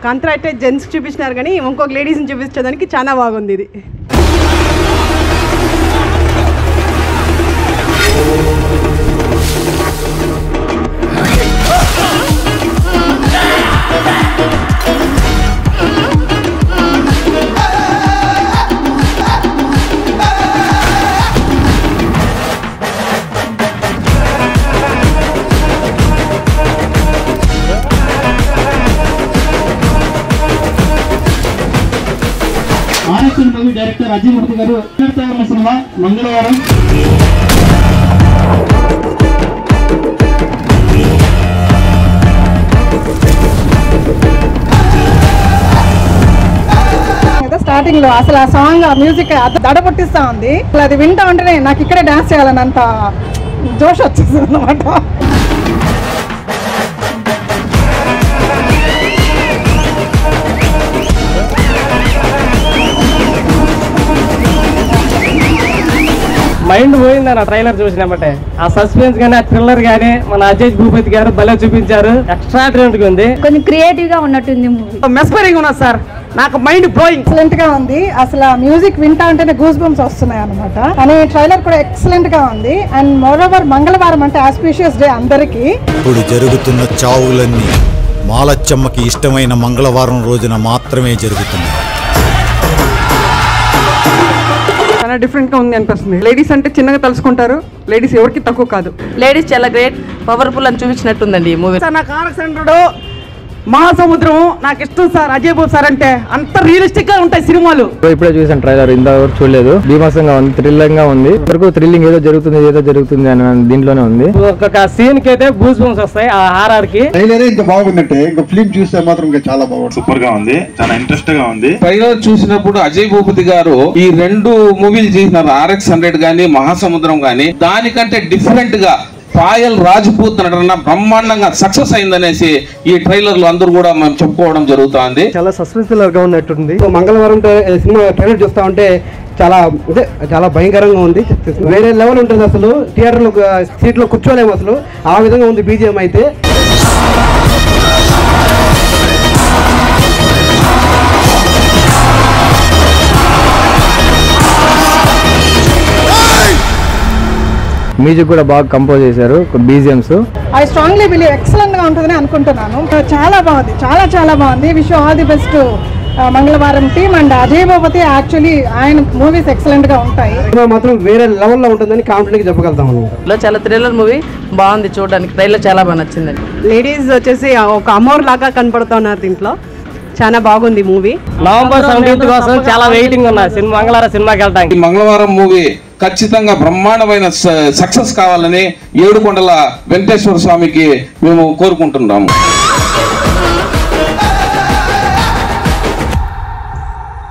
కాంత్రా అయితే జెంట్స్ చూపించినారు కానీ ఇంకొక లేడీస్ని చూపించడానికి చాలా బాగుంది ఇది RSL movie director Ajay Murthy గారు విడుదల ఉన్న సినిమా మంగళవారం కదా స్టార్టింగ్ లో అసలు ఆ సాంగ్ ఆ మ్యూజిక్ దడ పుట్టిస్తా ఉంది అసలు అది వింటా ఉంటేనే నాకు ఇక్కడే డాన్స్ చేయాలని అంత జోష్ వచ్చేసింది అనమాట మైండ్ పోయిందన్న ట్రైలర్ చూసినామంటే ఆ సస్పెన్స్ గానీ ఆ థ్రిల్లర్ గానీ మన అజయ్ భూపతి గారు భలే చూపించారు ఎక్స్ట్రా గా ఉంది కొంచెం క్రియేటివ్ గా ఉన్నట్టుంది మూవీ మెస్పరింగ్ ఉన్నది సార్ నాకు మైండ్ బ్లోయింగ్ ఎక్సలెంట్ గా ఉంది అసలు ఆ మ్యూజిక్ వింటా ఉంటేనే గూస్ బంప్స్ వస్తున్నాయి అనమాట కానీ ట్రైలర్ కూడా ఎక్సలెంట్ గా ఉంది అండ్ మోరోవర్ మంగళవారం అంటే ఆస్పీషియస్ డే అందరికీ ఇప్పుడు జరుగుతున్న చావులన్నీ మాలచ్చమ్మకి ఇష్టమైన మంగళవారం రోజున మాత్రమే జరుగుతున్నాయి చాలా డిఫరెంట్గా ఉంది అనిపిస్తుంది లేడీస్ అంటే చిన్నగా తలుసుకుంటారు లేడీస్ ఎవరికి తక్కువ కాదు లేడీస్ చాలా గ్రేట్ పవర్ఫుల్ అని చూపించినట్టుందండి ఈ మూవీ సార్ నాకు ఆరక్సండ్రుడు మహాసముద్రం నాకు ఇష్టం సార్ అజయ్ బాబు సార్ అంటే అంత రియలిస్టిక్ గా ఉంటాయి సినిమాలు ఇప్పుడే చూసాను ట్రైలర్ ఇంతవరకు చూడలేదు బీభత్సంగా ఉంది థ్రిల్లింగ్ గా ఉంది వరకు థ్రిల్లింగ్ ఏదో జరుగుతుంది ఏదో జరుగుతుంది అని దీంట్లోనే ఉంది ఒక్కొక్క సీన్ కి అయితే బూస్ బూమ్స్ వస్తాయి ఆ హారర్ కి ట్రైలరే ఇంకా బాగుందంటే ఇంకా ఫిలిం చూస్తే మాత్రం ఇంకా చాలా బాగుంటుంది సూపర్ గా ఉంది చాలా ఇంట్రెస్ట్ గా ఉంది ట్రైలర్ చూసినప్పుడు అజయ్ భూపతి గారు ఈ రెండు మూవీలు చేసినారు ఆర్ఎక్స్ హండ్రెడ్ గానీ మహాసముద్రం గానీ దానికంటే డిఫరెంట్ గా పాయల్ రాజ్పూత్ నటన బ్రహ్మాండంగా సక్సెస్ అయిందనేసి ఈ ట్రైలర్ లో అందరూ కూడా మేము చెప్పుకోవడం జరుగుతుంది చాలా సస్పెన్సివ్ గా ఉన్నట్టుంది మంగళవారం సినిమా ట్రైలర్ చూస్తా ఉంటే చాలా అదే చాలా భయంకరంగా ఉంది వేరే లెవెల్ ఉంటుంది అసలు థియేటర్ లో సీట్ లో కూర్చోలేము అసలు ఆ విధంగా ఉంది బీజిఎం అయితే మ్యూజిక్ కూడా బాగా కంపోజ్ చేశారు BGMs I strongly believe excellent గా ఉంటుందని అనుకుంటున్నాను చాలా బాగుంది చాలా చాలా బాగుంది wish all the best Mangalavaaram team and Ajay Bhupathi actually ఆయన మూవీస్ ఎక్సలెంట్ గా ఉంటాయి సినిమా మాత్రం వేరే లెవెల్లో ఉంటుందని కాన్ఫిడెంట్ గా చెప్పగలుగుతాం అనమాట లో చాలా థ్రిల్లర్ మూవీ బాగుంది చూడడానికి ట్రైలర్ చాలా బాగా నచ్చిందండి లేడీస్ వచ్చేసి ఒక అమోర్ లాగా కనపడుతున్నారు దీంట్లో చాలా బాగుంది మూవీ నవంబర్ సెవెంటీన్త్ కోసం చాలా వెయిటింగ్ ఉన్నా సినిమా మంగళవారం సినిమాకి వెళ్ళడానికి ఈ మంగళవారం మూవీ ఖచ్చితంగా బ్రహ్మాండమైన సక్సెస్ కావాలని ఏడుకొండల వెంకటేశ్వర స్వామికి మేము కోరుకుంటున్నాము